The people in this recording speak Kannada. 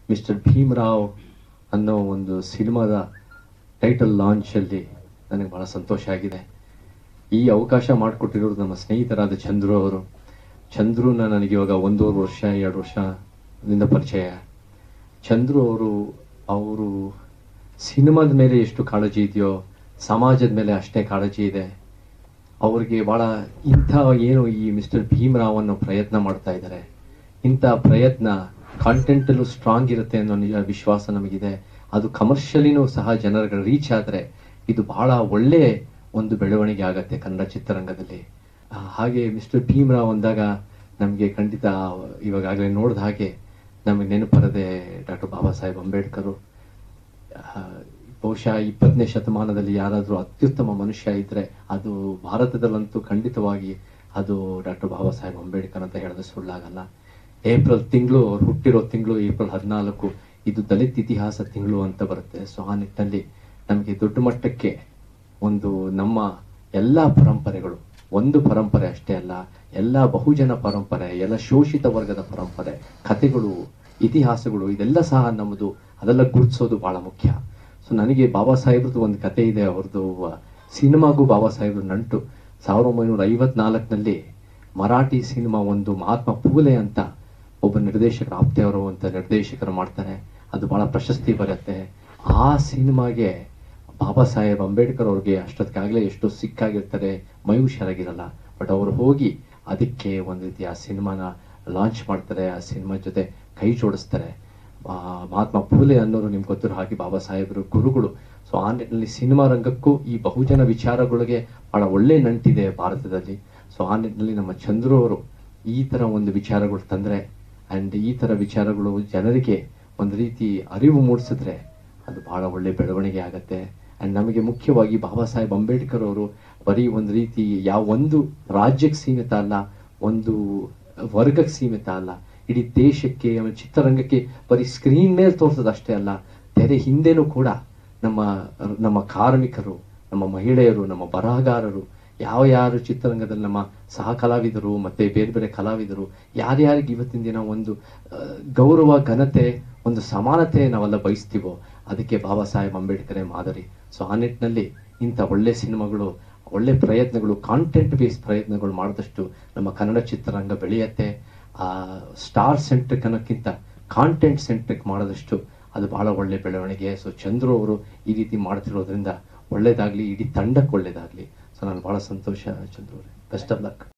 ಮಿಸ್ಟರ್ ಭೀಮರಾವ್ ಅನ್ನೋ ಒಂದು ಸಿನಿಮಾದ ಟೈಟಲ್ ಲಾಂಚಲ್ಲಿ ನನಗೆ ಬಹಳ ಸಂತೋಷ ಆಗಿದೆ ಈ ಅವಕಾಶ ಮಾಡಿಕೊಟ್ಟಿರೋರು ನಮ್ಮ ಸ್ನೇಹಿತರಾದ ಚಂದ್ರು ಅವರು ಚಂದ್ರುನ ನನಗೆ ಇವಾಗ ಒಂದೂವರೆ ವರ್ಷ ಎರಡು ವರ್ಷದಿಂದ ಪರಿಚಯ ಚಂದ್ರು ಅವರು ಅವರು ಸಿನಿಮಾದ ಮೇಲೆ ಎಷ್ಟು ಕಾಳಜಿ ಇದೆಯೋ ಸಮಾಜದ ಮೇಲೆ ಅಷ್ಟೇ ಕಾಳಜಿ ಇದೆ ಅವ್ರಿಗೆ ಬಹಳ ಇಂಥ ಏನು ಈ ಮಿಸ್ಟರ್ ಭೀಮರಾವ್ ಅನ್ನೋ ಪ್ರಯತ್ನ ಮಾಡ್ತಾ ಇದ್ದಾರೆ ಇಂಥ ಪ್ರಯತ್ನ ಕಾಂಟೆಂಟಲ್ಲೂ ಸ್ಟ್ರಾಂಗ್ ಇರುತ್ತೆ ಅನ್ನೋ ನಿಜ ವಿಶ್ವಾಸ ನಮಗಿದೆ ಅದು ಕಮರ್ಷಿಯಲಿನೂ ಸಹ ಜನರಿಗೆ ರೀಚ್ ಆದರೆ ಇದು ಬಹಳ ಒಳ್ಳೆ ಒಂದು ಬೆಳವಣಿಗೆ ಆಗತ್ತೆ ಕನ್ನಡ ಚಿತ್ರರಂಗದಲ್ಲಿ ಆ, ಹಾಗೆ ಮಿಸ್ಟರ್ ಭೀಮರಾವ್ ಅಂದಾಗ ನಮಗೆ ಖಂಡಿತ ಇವಾಗಲೇ ನೋಡಿದ ಹಾಗೆ ನಮಗೆ ನೆನಪರದೆ ಡಾಕ್ಟರ್ ಬಾಬಾ ಸಾಹೇಬ್ ಅಂಬೇಡ್ಕರ್ ಆ, ಬಹುಶಃ ಇಪ್ಪತ್ತನೇ ಶತಮಾನದಲ್ಲಿ ಯಾರಾದರೂ ಅತ್ಯುತ್ತಮ ಮನುಷ್ಯ ಇದ್ರೆ ಅದು ಭಾರತದಲ್ಲಂತೂ ಖಂಡಿತವಾಗಿ ಅದು ಡಾಕ್ಟರ್ ಬಾಬಾ ಸಾಹೇಬ್ ಅಂಬೇಡ್ಕರ್ ಅಂತ ಹೇಳಿದ್ರೆ ಸುಳ್ಳಾಗಲ್ಲ ಏಪ್ರಿಲ್ ತಿಂಗಳು ಅವ್ರು ಹುಟ್ಟಿರೋ ತಿಂಗಳು ಏಪ್ರಿಲ್ ಹದಿನಾಲ್ಕು ಇದು ದಲಿತ ಇತಿಹಾಸ ತಿಂಗಳು ಅಂತ ಬರುತ್ತೆ ಸೊ ಆ ನಿಟ್ಟಿನಲ್ಲಿ ನಮಗೆ ದೊಡ್ಡ ಮಟ್ಟಕ್ಕೆ ಒಂದು ನಮ್ಮ ಎಲ್ಲ ಪರಂಪರೆಗಳು ಒಂದು ಪರಂಪರೆ ಅಷ್ಟೇ ಅಲ್ಲ ಎಲ್ಲ ಬಹುಜನ ಪರಂಪರೆ ಎಲ್ಲ ಶೋಷಿತ ವರ್ಗದ ಪರಂಪರೆ ಕಥೆಗಳು ಇತಿಹಾಸಗಳು ಇದೆಲ್ಲ ಸಹ ನಮ್ಮದು ಅದೆಲ್ಲ ಗುರುತಿಸೋದು ಬಹಳ ಮುಖ್ಯ ಸೊ ನನಗೆ ಬಾಬಾ ಸಾಹೇಬ್ರದ್ದು ಒಂದು ಕತೆ ಇದೆ ಅವ್ರದ್ದು ಸಿನಿಮಾಗೂ ಬಾಬಾ ಸಾಹೇಬ್ರ ನಂಟು ಸಾವಿರದ ಒಂಬೈನೂರ ಐವತ್ನಾಲ್ಕನಲ್ಲಿ ಮರಾಠಿ ಸಿನಿಮಾ ಒಂದು ಮಹಾತ್ಮ ಪೂಲೆ ಅಂತ ಒಬ್ಬ ನಿರ್ದೇಶಕರು ಆಪ್ತೆಯವರು ಅಂತ ನಿರ್ದೇಶಕರು ಮಾಡ್ತಾರೆ ಅದು ಬಹಳ ಪ್ರಶಸ್ತಿ ಬರುತ್ತೆ ಆ ಸಿನಿಮಾಗೆ ಬಾಬಾ ಸಾಹೇಬ್ ಅಂಬೇಡ್ಕರ್ ಅವ್ರಿಗೆ ಅಷ್ಟೊತ್ತಿಗಾಗಲೇ ಎಷ್ಟೋ ಸಿಕ್ಕಾಗಿರ್ತಾರೆ ಮೈ ಹುಷಾರಾಗಿರಲ್ಲ ಬಟ್ ಅವರು ಹೋಗಿ ಅದಕ್ಕೆ ಒಂದು ರೀತಿ ಆ ಸಿನಿಮಾನ ಲಾಂಚ್ ಮಾಡ್ತಾರೆ ಆ ಸಿನಿಮಾ ಜೊತೆ ಕೈ ಜೋಡಿಸ್ತಾರೆ ಆ, ಮಹಾತ್ಮ ಫೂಲೆ ಅನ್ನೋರು ನಿಮ್ಗೆ ಗೊತ್ತಿರೋ ಹಾಗೆ ಬಾಬಾ ಸಾಹೇಬರು ಗುರುಗಳು ಸೊ ಆ ನಿಟ್ಟಿನಲ್ಲಿ ಸಿನಿಮಾ ರಂಗಕ್ಕೂ ಈ ಬಹುಜನ ವಿಚಾರಗಳಿಗೆ ಬಹಳ ಒಳ್ಳೆ ನಂಟಿದೆ ಭಾರತದಲ್ಲಿ ಸೊ ಆ ನಿಟ್ಟಿನಲ್ಲಿ ನಮ್ಮ ಚಂದ್ರು ಅವರು ಈ ತರ ಒಂದು ವಿಚಾರಗಳು ತಂದ್ರೆ ಅಂಡ್ ಈ ತರ ವಿಚಾರಗಳು ಜನರಿಗೆ ಒಂದು ರೀತಿ ಅರಿವು ಮೂಡಿಸಿದ್ರೆ ಅದು ಬಹಳ ಒಳ್ಳೆ ಬೆಳವಣಿಗೆ ಆಗತ್ತೆ ಅಂಡ್ ನಮಗೆ ಮುಖ್ಯವಾಗಿ ಬಾಬಾ ಸಾಹೇಬ್ ಅಂಬೇಡ್ಕರ್ ಅವರು ಬರೀ ಒಂದು ರೀತಿ ಯಾವ ಒಂದು ರಾಜ್ಯಕ್ಕೆ ಸೀಮಿತ ಅಲ್ಲ ಒಂದು ವರ್ಗಕ್ಕೆ ಸೀಮಿತ ಅಲ್ಲ ಇಡೀ ದೇಶಕ್ಕೆ ಆಮೇಲೆ ಚಿತ್ರರಂಗಕ್ಕೆ ಬರೀ ಸ್ಕ್ರೀನ್ ಮೇಲೆ ತೋರಿಸೋದು ಅಷ್ಟೇ ಅಲ್ಲ ತೆರೆ ಹಿಂದೆನೂ ಕೂಡ ನಮ್ಮ ನಮ್ಮ ಕಾರ್ಮಿಕರು ನಮ್ಮ ಮಹಿಳೆಯರು ನಮ್ಮ ಬರಹಗಾರರು ಯಾವ ಯಾರು ಚಿತ್ರರಂಗದಲ್ಲಿ ನಮ್ಮ ಸಹ ಕಲಾವಿದರು ಮತ್ತೆ ಬೇರೆ ಬೇರೆ ಕಲಾವಿದರು ಯಾರ್ಯಾರಿಗೆ ಇವತ್ತಿನ ದಿನ ಒಂದು ಆ, ಗೌರವ ಘನತೆ ಒಂದು ಸಮಾನತೆ ನಾವೆಲ್ಲ ಬಯಸ್ತೀವೋ ಅದಕ್ಕೆ ಬಾಬಾ ಸಾಹೇಬ್ ಅಂಬೇಡ್ಕರ್ ಮಾದರಿ ಸೊ ಆ ನಿಟ್ಟಿನಲ್ಲಿ ಇಂಥ ಒಳ್ಳೆ ಸಿನಿಮಾಗಳು ಒಳ್ಳೆ ಪ್ರಯತ್ನಗಳು ಕಾಂಟೆಂಟ್ ಬೇಸ್ ಪ್ರಯತ್ನಗಳು ಮಾಡಿದಷ್ಟು ನಮ್ಮ ಕನ್ನಡ ಚಿತ್ರರಂಗ ಬೆಳೆಯತ್ತೆ ಆ ಸ್ಟಾರ್ ಸೆಂಟ್ರಿಕ್ ಅನ್ನೋಕ್ಕಿಂತ ಕಾಂಟೆಂಟ್ ಸೆಂಟ್ರಿಕ್ ಮಾಡಿದಷ್ಟು ಅದು ಬಹಳ ಒಳ್ಳೆ ಬೆಳವಣಿಗೆ ಸೊ ಚಂದ್ರು ಅವರು ಈ ರೀತಿ ಮಾಡ್ತಿರೋದ್ರಿಂದ ಒಳ್ಳೇದಾಗ್ಲಿ ಇಡೀ ತಂಡಕ್ಕೆ ಒಳ್ಳೇದಾಗ್ಲಿ ಸೊ ನಾನು ಬಹಳ ಸಂತೋಷ ಚಂದ್ರು ಅವರೇ ಬೆಸ್ಟ್ ಆಫ್ ಲಕ್